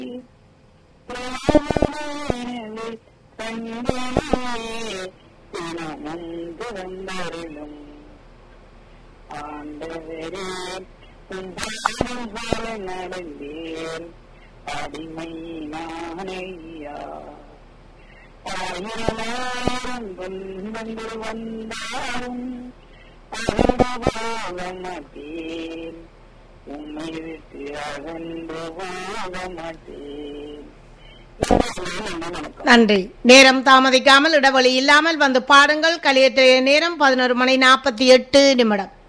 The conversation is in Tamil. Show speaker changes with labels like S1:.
S1: தினமுந்து வந்தருளும் ஆண்டவரே உம் பாதம் போல நடந்தேன் அடிமை நானையா ஆயிரம் துன்பங்கள் வந்தாலும் அகன்று மாட்டேன் உம்மை விட்டு அகன்று வாழ மாட்டேன் வணக்கம்
S2: நன்றி நேரம் தாமதிக்காமல் இடைவெளி இல்லாமல் வந்து பாடுங்கள் கலியத்திலே நேரம் பதினோரு மணி நாற்பத்தி எட்டு நிமிடம்